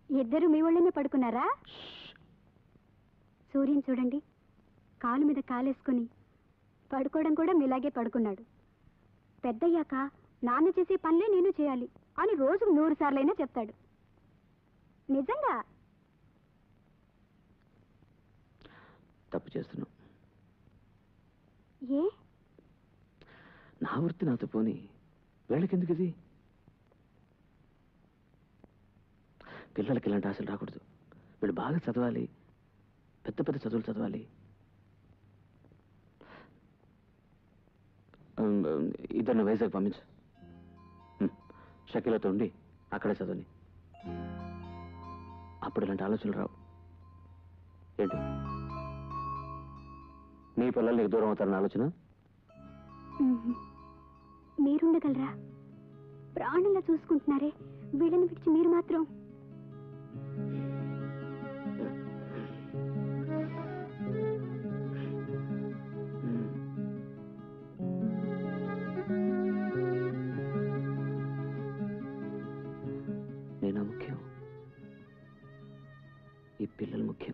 ఇద్దరు మీ ఒళ్ళనే పడుకున్నారా సూర్యుని చూడండి కాలు మీద కాలేసుకుని పడుకోవడం కూడా మీలాగే పడుకున్నాడు పెద్దయ్యాక నాన్న చేసే పనులే నేను చేయాలి అని రోజుకు నూరు సార్లైనా చెప్తాడు నిజంగా తప్పు చేస్తున్నావు ఏ నా వృత్తి నాతో పోని వీళ్ళకెందుకు ఇది పిల్లలకి ఇలాంటి ఆశలు రాకూడదు వీళ్ళు బాగా చదవాలి పెద్ద పెద్ద చదువులు చదవాలి ఉమ్, ఇద్దరిని వైజాగ్ పంపించు ఉమ్, షకీలతో ఉండి అక్కడే చదవని అప్పుడు ఇలాంటి ఆలోచనలు రావు ఏంటి నీ పిల్లలు నీకు దూరం అవుతారన్న ఆలోచన మ్మ్. మీరుండగలరా ప్రాణంలా చూసుకుంటున్నారే వీళ్ళని విడిచి మీరు మాత్రం నేనా ముఖ్యం ఈ పిల్లలు ముఖ్యం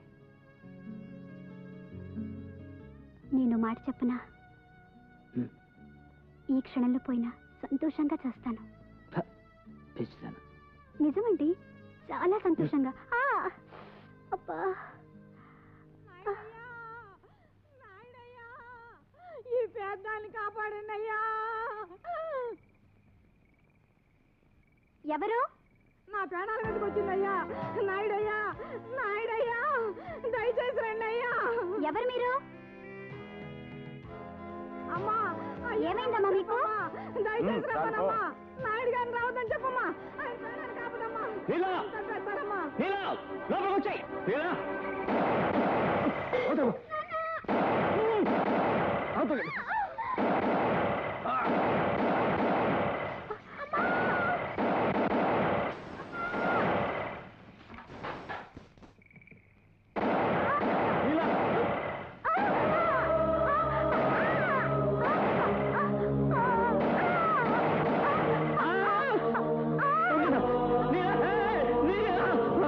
నేను మాట చెప్పనా మ్మ్. ఈ క్షణంలో పోయినా సంతోషంగా చేస్తాను ఫ, పిచ్చిదానా. నిజమండి చాలా సంతోషంగా ఆ! అబ్బా ఈ పేదాన్ని కాపాడండి అయ్యా ఎవరు నా ప్రాణాల మీదకి వచ్చిందయ్యా నాయుడయ్యా నాయుడయ్యా దయచేసి రండి అయ్యా ఎవరు మీరు అమ్మా ఏమైందమ్మా మీకు? దయచేసి రమ్మనమ్మా నాయుడు గారిని రావద్దని చెప్పమ్మా ఆయన ప్రాణాలు కాపాడమ్మా లీలా! తగ్గేస్తారమ్మా. లీలా, లోపలికి వచ్చేయ్. లీలా! అవతల. అవతల. ఆ. లీలా! లీలా! లీలా! లీలా!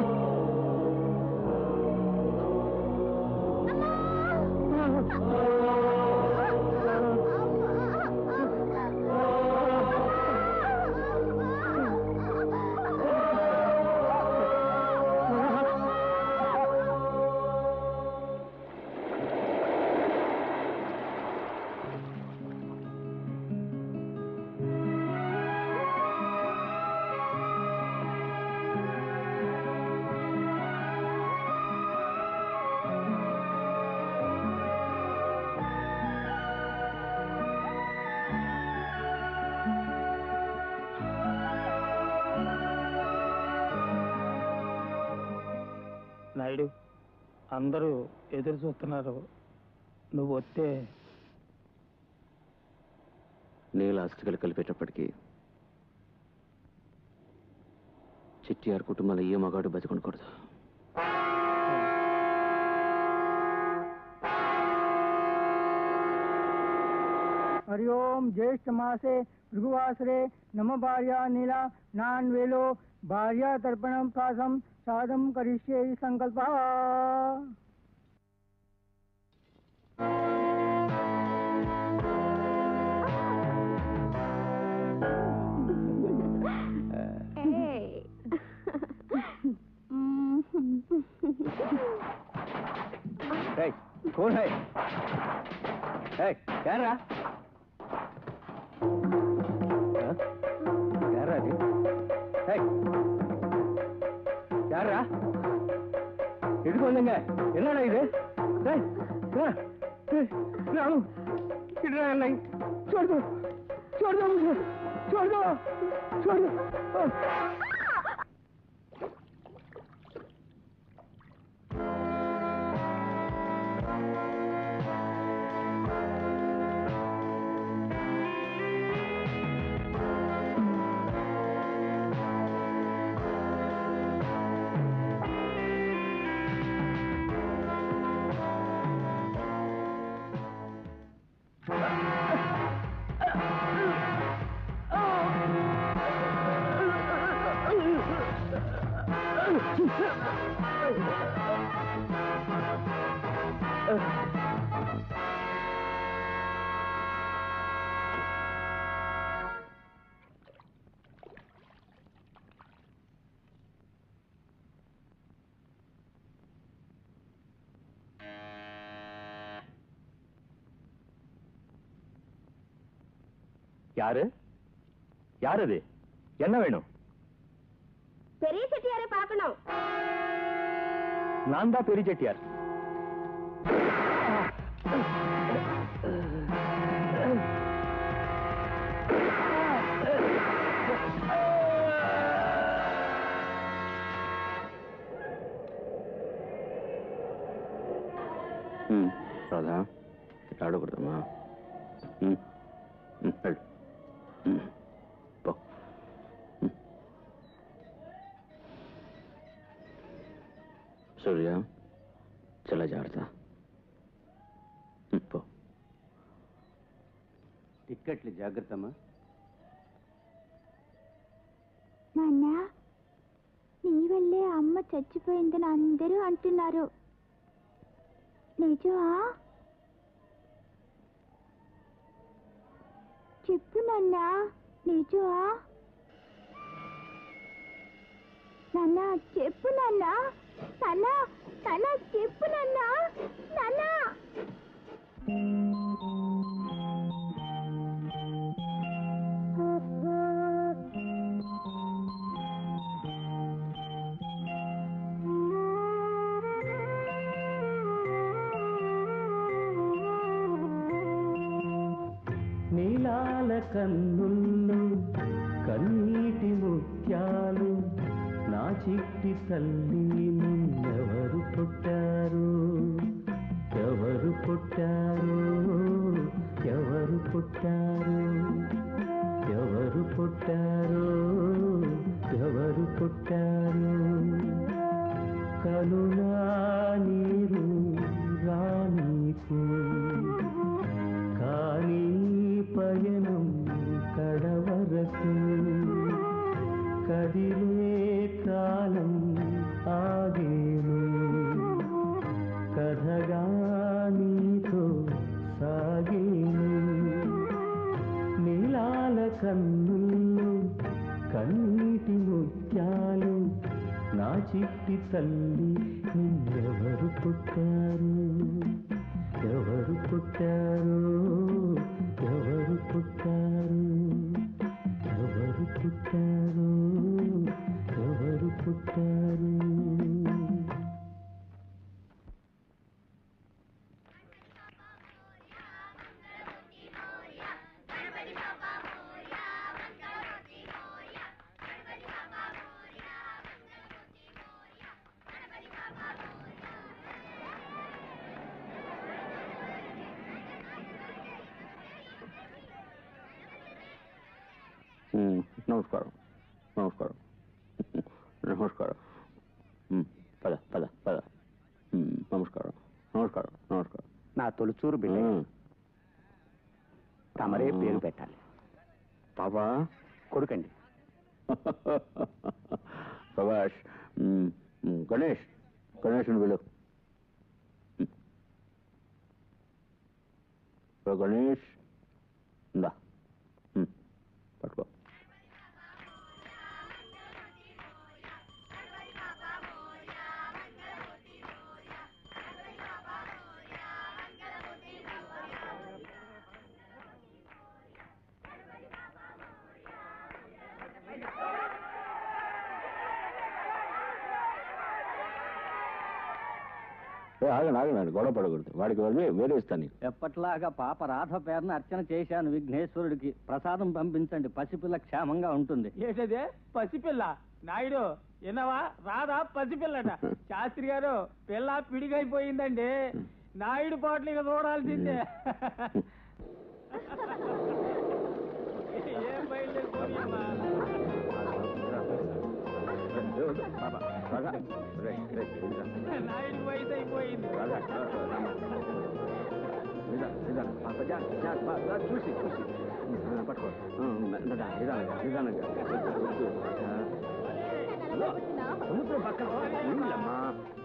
నాయుడు అందరూ ఎదురు చూస్తున్నారు నువ్వు వస్తే నీళ్ళ ఆస్తికలు కలిపేటప్పటికీ చిట్టిఆర్ కుటుంబాల ఏ మగాడు బతికొనకూడదు హరి ఓం జ్యేష్ఠ మాసే భృగువాసరే నమ భార్య నీల నాన్ వేలో భార్య తర్పణం ప్రాసం సాధం కరిష్యే సంకల్ప कौन है है क्या रहा क्या रहा जी है क्या रहा இடுக்கொள்ளுங்க என்னடா இது டேய், டேய், டேய், ராமு, இடுடா என்னை. छोड़ दो छोड़ दो मुझे छोड़ दो छोड़ दो ఆ யாரு யார் அது என்ன வேணும் பெரிய செட்டியாரை பார்க்கணும் நான் தான் பெரிய செட்டியார் ம் ராதா ஆடக்கூடாதுமா ம் ம் வெள் ம் போ ம் సూర్య చాలా జాగ్రత్త పో టిక్కెట్లు జాగ్రత్తమ్మా నాన్న నీ వల్లే అమ్మ చచ్చిపోయిందని అందరూ అంటున్నారు నిజమా చెప్పు నాన్న నిజమా నాన్న చెప్పు నాన్న నాన్న నాన్న చెప్పు నాన్న నాన్న నీలాల కన్నుల్లో కన్నీటి ముత్యాలు నా చిట్టి తల్లి నిన్నెవరు పుట్టారు ఎవరు పుట్టారు ఎవరు పుట్టారు ఎవరు పుట్టారు ఎవరు పుట్టారు కలునా నీరు రానీకు కానీ పయనం కడవరకు కదిలే కాలం ఆగేను కథగా నీతో సాగేను నీలాల కన్నుల్లో కన్నీటి ముత్యాలు నా చిట్టి తల్లి నిన్నెవరు పుట్టారు ఎవరు పుట్టారు ఎవరు పుట్టారు ఎవరు పుట్టారు ఎవరు పుట్టారు మ్, నమస్కారం నమస్కారం నమస్కారం మ్, పద పద పద మ్, నమస్కారం నమస్కారం నమస్కారం నా తొలిచూరు బిడ్డ మ్, తమరే పేరు పెట్టాలి పాపా కొడుకండి ప్రభాష్ మ్, మ్, గణేష్ గణేష్ని పిలు మ్. ఓ గణేష్ ఇందా మ్, పట్టుకో ఏ, ఆగండి ఆగండి గొడవ పడకూడదు వాడికి వెళ్ళి వేరే ఇస్తాను నీకు. ఎప్పట్లాగా పాప రాధ పేరున అర్చన చేశాను విఘ్నేశ్వరుడికి ప్రసాదం పంపించండి పసిపిల్ల క్షేమంగా ఉంటుంది ఏంటదే పసిపిల్ల నాయుడు విన్నావా రాదా పసిపిల్లట శాస్త్రి గారు పిల్ల పిడిగైపోయిందండి నాయుడు పాటలు ఇక చూడాల్సిందే ఏం బయలుదేరిపోయామ్మా బాబా, బాగా. రేయ్, రేయ్, ఇదిరా. నాయుడు వయసు అయిపోయింది బాగా, రా, రా, రామ్మా. నిదా, నిదా. ఆ, జా, జా, బా, బా, చూసి చూసి ఆ, పట్టుకో ఆ, నిదా, నిదానంగా నిదానంగా వద్దు, వద్దు. ఆ, సముద్రం పక్కన ఉందిలమ్మా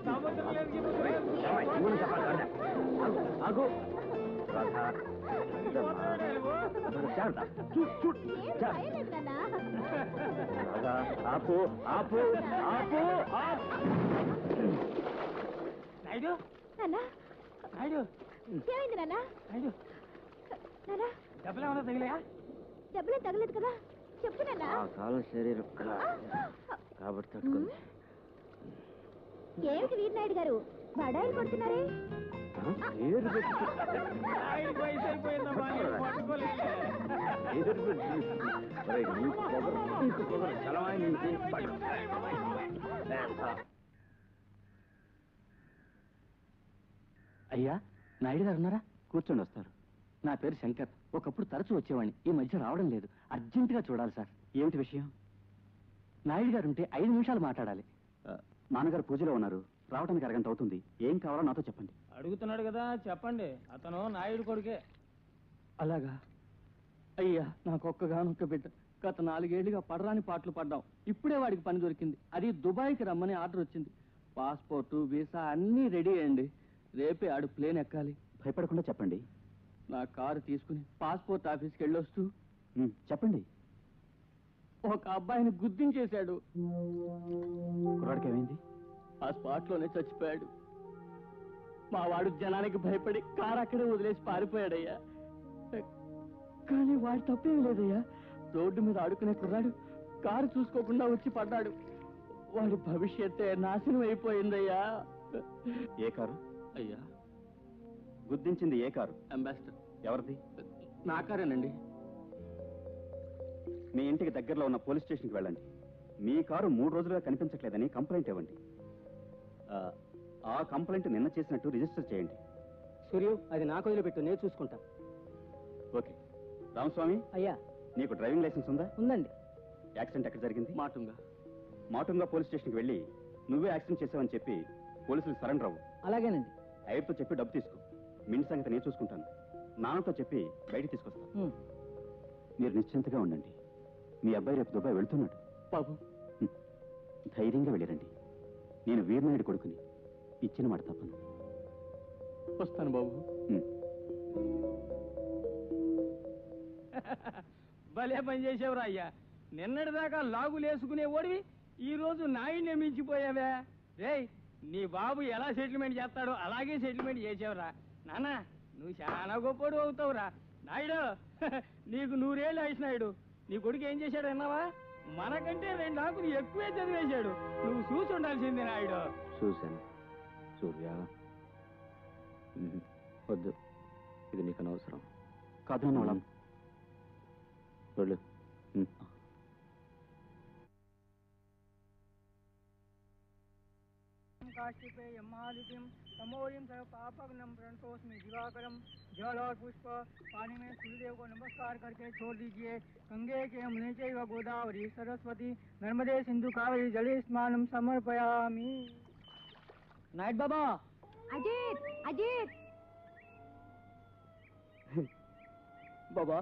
ఇవ్వను చెప్పాలి కదా. ఆగు, ఆగు రాధా ఇదమ్మా. జాగ్రత్త చూడు చూడు జాగ్రత్త. రాధా ఆపు ఆపు ఆపు ఆపు నాయుడు నాన్నా నాయుడు ఏమైంది నాన్న నాయుడు నాన్న డబ్బులు ఏమైనా తగిలాయా డబ్బులేం తగలేదు కదా చెప్పు నాన్న ఆ కాలం శరీరం కాబట్టి తట్టుకుంది ఏమిటి వీరనాయుడు గారు బడాయిలు కొడుతున్నారే ఆ, పేరు పెట్టి నాయుడు వయసు అయిపోయిందమ్మా నేను పట్టుకోలేదు పేరు పెట్టి ఒరేయ్, నీకు పొగరు, నీకు పొగరు, చలవాయి నుంచి పట్టు. అయ్యా నాయుడు గారు ఉన్నారా కూర్చొని వస్తారు నా పేరు శంకర్ ఒకప్పుడు తరచూ వచ్చేవాడిని ఈ మధ్య రావడం లేదు అర్జెంటుగా చూడాలి సార్ ఏమిటి విషయం నాయుడు గారు ఉంటే ఐదు నిమిషాలు మాట్లాడాలి నాన్నగారు పూజలో ఉన్నారు రావడానికి అరగంట అవుతుంది ఏం కావాలో నాతో చెప్పండి అడుగుతున్నాడు కదా చెప్పండి అతను నాయుడు కొడుకే అలాగా అయ్యా నాకు ఒక్కగానొక్క బిడ్డ గత నాలుగేళ్లుగా పడరాని పాటలు పడ్డాం ఇప్పుడే వాడికి పని దొరికింది అది దుబాయ్కి రమ్మని ఆర్డర్ వచ్చింది పాస్పోర్టు వీసా అన్నీ రెడీ అయ్యండి రేపే ఆడు ప్లేన్ ఎక్కాలి భయపడకుండా చెప్పండి నా కారు తీసుకుని పాస్పోర్ట్ ఆఫీస్కి వెళ్ళొస్తూ చెప్పండి ఒక అబ్బాయిని గుర్తించేశాడు కుర్రాడికి ఏమైంది ఆ స్పాట్లోనే చచ్చిపోయాడు మా వాడు జనానికి భయపడి కారు అక్కడే వదిలేసి పారిపోయాడయ్యా కానీ వాడు తప్పేం లేదయ్యా రోడ్డు మీద ఆడుకునే కుర్రాడు కారు చూసుకోకుండా వచ్చి పడ్డాడు వాడి భవిష్యత్తే నాశనం అయిపోయిందయ్యా ఏ కారు అయ్యా గుర్తించింది ఏ కారు అంబాసిడర్ ఎవరిది నా కారేనండి మీ ఇంటికి దగ్గరలో ఉన్న పోలీస్ స్టేషన్కి వెళ్ళండి మీ కారు మూడు రోజులుగా కనిపించట్లేదని కంప్లైంట్ ఇవ్వండి ఆ, ఆ కంప్లైంట్ నిన్న చేసినట్టు రిజిస్టర్ చేయండి సూర్యు అది నాకు వదిలిపెట్టు నేను చూసుకుంటా ఓకే రామస్వామి అయ్యా నీకు డ్రైవింగ్ లైసెన్స్ ఉందా ఉందండి యాక్సిడెంట్ ఎక్కడ జరిగింది మాటుంగా మాటుంగా పోలీస్ స్టేషన్కి వెళ్ళి నువ్వే యాక్సిడెంట్ చేసావని చెప్పి పోలీసులు సరెండర్ అవ్వు అలాగేనండి ఐదుతో చెప్పి డబ్బు తీసుకో మిన్ సంగతి నేను చూసుకుంటాను నాన్నతో చెప్పి బయటికి తీసుకొస్తాను మీరు నిశ్చింతగా ఉండండి మీ అబ్బాయి రేపు దుబాయ్ వెళ్తున్నాడు బాబు హ్మ్. ధైర్యంగా వెళ్ళిరండి నేను వీరనాయుడు కొడుకుని ఇచ్చిన మాట తప్పను వస్తాను బాబు హ్మ్. భలే పని చేసేవరా అయ్యా నిన్నటి దాకా లాగులేసుకునే ఓడివి ఈ రోజు నాయుడిని మించిపోయావే రేయ్ నీ బాబు ఎలా సెటిల్మెంట్ చేస్తాడో అలాగే సెటిల్మెంట్ చేసేవరా నాన్న నువ్వు చాలా గొప్పడు అవుతావురా నాయుడు నీకు నూరేళ్ళు నాయుడు నీ కొడుకు ఏం చేశాడు అన్నావా మనకంటే రెండు ఆకులు ఎక్కువే చదివేశాడు నువ్వు చూసి ఉండాల్సింది నాయుడు చూశాను సూర్య ఉమ్, వద్దు ఇది నీకు అనవసరం కాదు నాన్న వాళ్ళ వెళ్ళు ఉమ్. काश्यपे यमादित्यम तमोरिम सर्व पापग्नम प्रणतोस्मि दिवाकरम जल और पुष्प पानी में सूर्यदेव को नमस्कार करके छोड़ दीजिए गंगे के यमुने चैव गोदावरी सरस्वती नर्मदे सिंधु कावेरी जले स्नानम समर्पयामि नाइट बाबा అజిత్ అజిత్ बाबा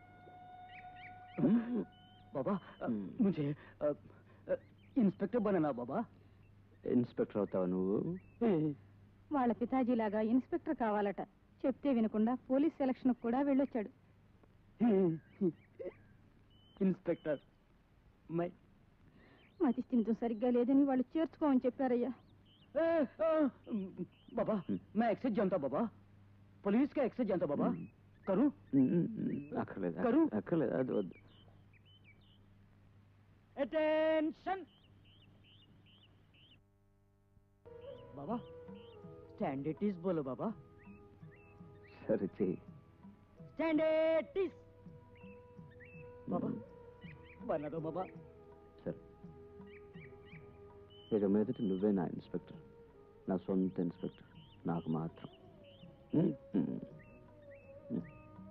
बाबा अ, मुझे अ, अ, इंस्पेक्टर बनना बाबा ఇన్స్పెక్టర్ అవుతావా నువ్వు వాళ్ళ పితాజీలాగా ఇన్స్పెక్టర్ కావాలట చెప్తే వినకుండా పోలీస్ సెలక్షన్ కూడా వెళ్ళొచ్చాడు इंस्पेक्टर मैं మతి స్థిమితం సరిగ్గా లేదని వాళ్ళు చేర్చుకోమని చెప్పారయ్యా ए, अ, बाबा मैं एक्सेस जानता बाबा पुलिस का एक्सेस जानता बाबा करूं ఉమ్, ఉమ్, ఉమ్, అక్కర్లేదు కరు. అక్కర్లేదు అది వద్దు अटेंशन बाबा स्टैंडर्डिस बोलो बाबा సరే చెయ్యి स्टैंडर्डिस बाबा बना दो बाबा సరే ఇక మీదటి నువ్వే నా ఇన్స్పెక్టర్ నా సొంత ఇన్స్పెక్టర్ నాకు మాత్రం ఉమ్, ఉమ్, ఉమ్.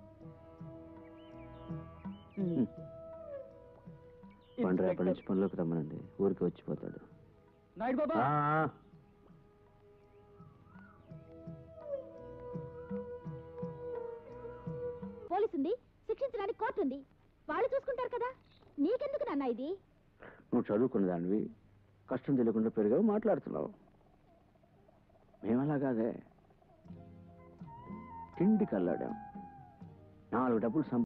ఉమ్. పండు రేపటి నుంచి పనిలోకి రమ్మనండి ఊరికి వచ్చిపోతాడు नाइट बाबा ఆ, పోలీస్ ఉంది శిక్షించడానికి కోర్టు ఉంది వాళ్ళు చూసుకుంటారు కదా నీకెందుకు నాన్న ఇది నువ్వు చదువుకున్న దానివి కష్టం తెలియకుండా పెరిగావు మాట్లాడుతున్నావు మేమలా కాదే తిండి కల్లాడాం నాలుగు డబ్బులు సంపా